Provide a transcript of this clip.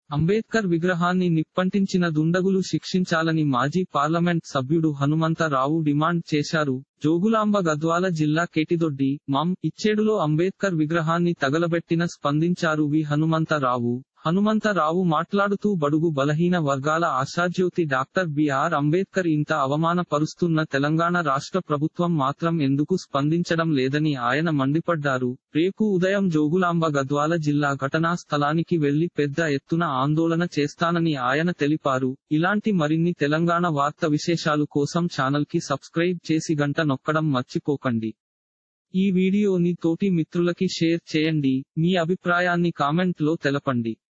అంబేద్కర్ విగ్రహాన్ని నిప్పంటించిన దుండగులు శిక్షించాలని మాజీ పార్లమెంట్ సభ్యుడు హనుమంతరావు డిమాండ్ చేశారు జోగులాంబ గద్వాల జిల్లా కేటిదొడ్డి మం ఇచ్చేడులో అంబేద్కర్ విగ్రహాన్ని తగలబెట్టిన స్పందించారు వి హనుమంతరావు హనుమంతరావు మాట్లాడుతూ బడుగు బలహీన వర్గాల ఆశాజ్యోతి డాక్టర్ బిఆర్ అంబేద్కర్ ఇంత అవమానపరుస్తున్న తెలంగాణ రాష్ట్ర ప్రభుత్వం మాత్రం ఎందుకు స్పందించడం లేదని ఆయన మండిపడ్డారు రేపు ఉదయం జోగులాంబ గద్వాల జిల్లా ఘటనా స్థలానికి వెళ్లి పెద్ద ఎత్తున ఆందోళన చేస్తానని ఆయన తెలిపారు ఇలాంటి మరిన్ని తెలంగాణ వార్త విశేషాలు కోసం ఛానల్ కి సబ్స్క్రైబ్ చేసి గంట నొక్కడం మర్చిపోకండి ఈ వీడియోని తోటి మిత్రులకి షేర్ చేయండి మీ అభిప్రాయాన్ని కామెంట్ లో తెలపండి